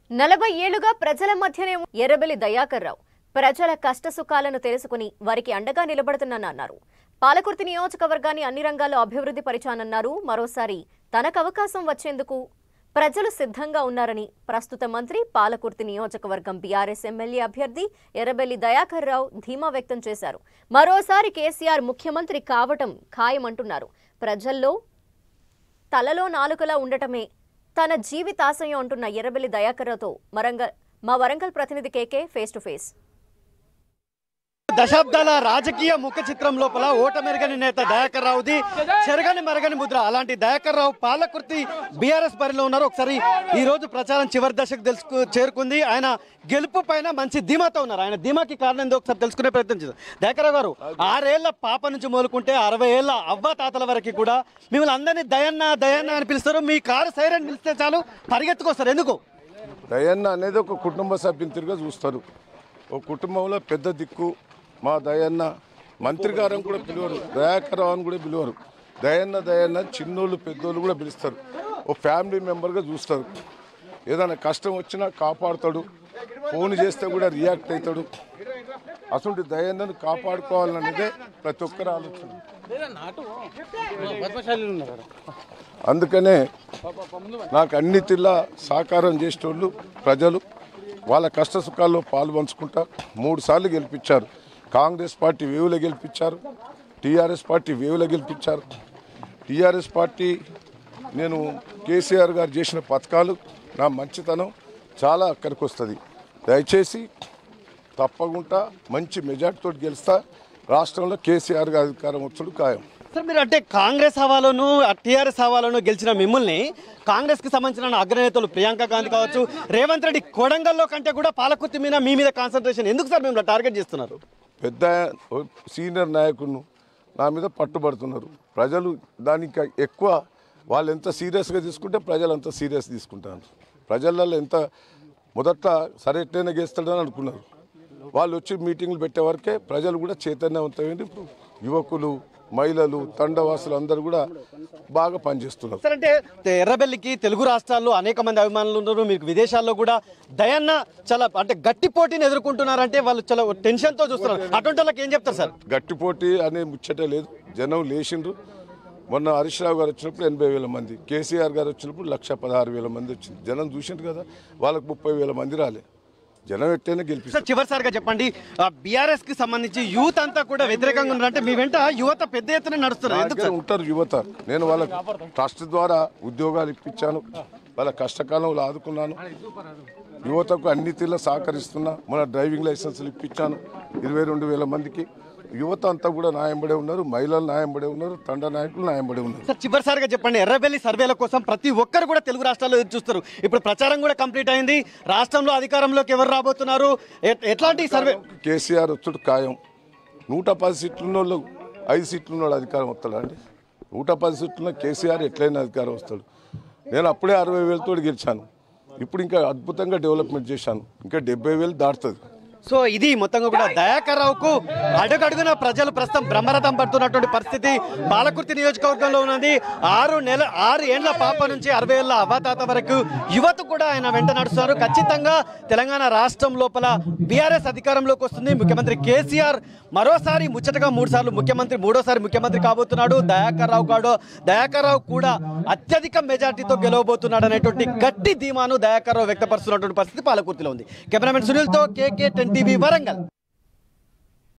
నలభై ఏళ్లుగా ప్రజల మధ్యనే ఎర్రబెల్లి దయాకర్ రావు ప్రజల కష్టసుఖాలను తెలుసుకుని వారికి అండగా నిలబడుతున్నానన్నారు పాలకుర్తి నియోజకవర్గాన్ని అన్ని రంగాల్లో అభివృద్ధి పరిచానన్నారు మరోసారి తనకు అవకాశం వచ్చేందుకు ప్రజలు సిద్ధంగా ఉన్నారని ప్రస్తుత మంత్రి పాలకుర్తి నియోజకవర్గం బీఆర్ఎస్ ఎమ్మెల్యే అభ్యర్థి ఎర్రబెల్లి దయాకర్ రావు ధీమా వ్యక్తం చేశారు మరోసారి కేసీఆర్ ముఖ్యమంత్రి కావటం ఖాయమంటున్నారు ప్రజల్లో తలలో నాలుకలా ఉండటమే తన జీవితాశయం అంటున్న ఎర్రబెల్లి దయాకర్రావుతో వరంగల్ మా వరంగల్ ప్రతినిధి కేకే ఫేస్ టు ఫేస్ దశాబ్దాల రాజకీయ ముఖ చిత్రం లోపల ఓటమెరగని నేత దయాకర్ రావుది చెరగని మరగని ముద్ర అలాంటి దయాకర్ రావు పాలకుర్తి బీఆర్ఎస్ బరిలో ఉన్నారు ఒకసారి ఈ రోజు ప్రచారం చివరి దశకు తెలుసుకు చేరుకుంది ఆయన గెలుపు పైన మంచి ధీమాతో ఉన్నారు ఆయన ధీమాకి కారణం ఏందో ఒకసారి తెలుసుకునే ప్రయత్నం చేద్దాం దయాకర్ రావు గారు ఆరేళ్ల పాప నుంచి మొదలుకుంటే అరవై ఏళ్ల అవ్వ తాతల వరకు కూడా మిమ్మల్ని అందరినీ దయన్న దయన్న అని పిలుస్తారు మీ కారు సైరన్ పిలిస్తే చాలు పరిగెత్తుకొస్తారు ఎందుకు దయన్న అనేది ఒక కుటుంబ సభ్యునిగా చూస్తారు ఒక కుటుంబంలో పెద్ద దిక్కు మా దయన్న మంత్రి గారం కూడా పిలువరు దయాకరావు అని కూడా పిలువరు దయన్న దయన్న చిన్నోళ్ళు పెద్దోళ్ళు కూడా పిలుస్తారు ఒక ఫ్యామిలీ మెంబర్గా చూస్తారు ఏదైనా కష్టం వచ్చినా కాపాడుతాడు ఫోన్ చేస్తే కూడా రియాక్ట్ అవుతాడు అసలు దయన్నను కాపాడుకోవాలనేదే ప్రతి ఒక్కరి ఆలోచన అందుకనే నాకు అన్ని తిల్లా సహకారం చేసేటోళ్ళు ప్రజలు వాళ్ళ కష్ట సుఖాల్లో పాలు పంచుకుంటా మూడు సార్లు గెలిపించారు కాంగ్రెస్ పార్టీ వేవులో గెలిపించారు టీఆర్ఎస్ పార్టీ వేవులో గెలిపించారు టీఆర్ఎస్ పార్టీ నేను కేసీఆర్ గారు చేసిన పథకాలు నా మంచితనం చాలా అక్కడికి వస్తుంది దయచేసి తప్పకుండా మంచి మెజార్టీతో గెలుస్తా రాష్ట్రంలో కేసీఆర్ గారి అధికారం వచ్చుడు ఖాయం సార్ మీరు అంటే కాంగ్రెస్ హవాలోను టీఆర్ఎస్ హవాలోను గెలిచిన మిమ్మల్ని కాంగ్రెస్ కి సంబంధించిన అగ్రనేతలు ప్రియాంక గాంధీ కావచ్చు రేవంత్ రెడ్డి కొడంగల్లో కంటే కూడా పాలకుర్తి మీద మీ మీద కాన్సన్ట్రేషన్ ఎందుకు సార్ మిమ్మల్ని టార్గెట్ చేస్తున్నారు పెద్ద సీనియర్ నాయకులను నా మీద పట్టుబడుతున్నారు ప్రజలు దానికి ఎక్కువ వాళ్ళు ఎంత సీరియస్గా తీసుకుంటే ప్రజలు అంత సీరియస్ తీసుకుంటారు ప్రజలలో ఎంత మొదట సరే ఎట్లయినా గేస్తాడని అనుకున్నారు వాళ్ళు వచ్చి మీటింగ్లు పెట్టే వరకే ప్రజలు కూడా చైతన్యవంతమైంది ఇప్పుడు యువకులు మహిళలు తండవాసులు అందరూ కూడా బాగా పనిచేస్తున్నారు సార్ అంటే ఎర్రబెల్లికి తెలుగు రాష్ట్రాల్లో అనేక మంది అభిమానులు ఉన్నారు మీకు విదేశాల్లో కూడా దయన్న చాలా అంటే గట్టి పోటీని ఎదుర్కొంటున్నారంటే వాళ్ళు చాలా టెన్షన్తో చూస్తున్నారు అటువంటి వాళ్ళకి ఏం చెప్తారు సార్ గట్టి పోటీ అనే ముచ్చటే లేదు జనం లేచిండ్రు మొన్న హరీష్ రావు గారు వచ్చినప్పుడు ఎనభై వేల మంది కేసీఆర్ గారు వచ్చినప్పుడు లక్ష పదహారు వేల మంది వచ్చింది జనం చూసిండ్రు కదా వాళ్ళకు ముప్పై వేల మంది రాలే జనం ఎట్టైనా గెలిపిస్తారు సార్ చివరిసారిగా చెప్పండి బీఆర్ఎస్ కి సంబంధించి యూత్ అంతా కూడా వ్యతిరేకంగా ఉన్నారంటే మీ వెంట యువత పెద్ద ఎత్తున నడుస్తున్నారు నా ఎందుకు దగ్గర సార్ ఉంటారు యువత నేను వాళ్ళకి ట్రస్ట్ ద్వారా ఉద్యోగాలు ఇప్పించాను వాళ్ళ కష్టకాలంలో ఆదుకున్నాను యువతకు అన్ని తీర్ల సహకరిస్తున్నా మన డ్రైవింగ్ లైసెన్సులు ఇప్పించాను ఇరవై రెండు వేల మందికి యువత అంతా కూడా న్యాయంబడే ఉన్నారు మహిళలు న్యాయంబడే ఉన్నారు తండ నాయకులు న్యాయంబడే ఉన్నారు సార్ చివరిసారిగా చెప్పండి ఎర్రబెల్లి సర్వేల కోసం ప్రతి ఒక్కరు కూడా తెలుగు రాష్ట్రాల్లో ఎదురు చూస్తారు ఇప్పుడు ప్రచారం కూడా కంప్లీట్ అయింది రాష్ట్రంలో అధికారంలోకి ఎవరు రాబోతున్నారు ఎట్- ఎట్లాంటి సర్వే కేసీఆర్ వచ్చుడు ఖాయం నూట పది సీట్లు ఉన్న వాళ్ళు ఐదు సీట్లు ఉన్నవాడు అధికారం వస్తాడా అండి నూట పది సీట్లున్న కేసీఆర్ ఎట్లయినా అధికారం వస్తాడు నేను అప్పుడే అరవై వేలతో గెలిచాను ఇప్పుడు ఇంకా అద్భుతంగా డెవలప్మెంట్ చేశాను ఇంకా డెబ్బై వేలు దాటుతుంది సో ఇది మొత్తంగా కూడా దయాకర్ రావుకు అడుగడుగున ప్రజలు ప్రస్తుతం బ్రహ్మరథం పడుతున్నటువంటి పరిస్థితి పాలకుర్తి నియోజకవర్గంలో ఉన్నది ఆరు నెల ఆరు ఏండ్ల పాప నుంచి అరవై ఏళ్ళ అవ్వాతాత వరకు యువత కూడా ఆయన వెంట నడుస్తున్నారు ఖచ్చితంగా తెలంగాణ రాష్ట్రం లోపల బీఆర్ఎస్ అధికారంలోకి వస్తుంది ముఖ్యమంత్రి కేసీఆర్ మరోసారి ముచ్చటగా మూడు సార్లు ముఖ్యమంత్రి మూడోసారి ముఖ్యమంత్రి కాబోతున్నాడు దయాకర్ రావు కాడు దయాకర్ రావు కూడా అత్యధిక మెజార్టీతో గెలవబోతున్నాడు అనేటువంటి గట్టి ధీమాను దయాకర్ రావు వ్యక్తపరుస్తున్నటువంటి పరిస్థితి పాలకుర్తిలో ఉంది కెమెరామెన్ సునీల్తో కేకే టెన్ టీవీ వరంగల్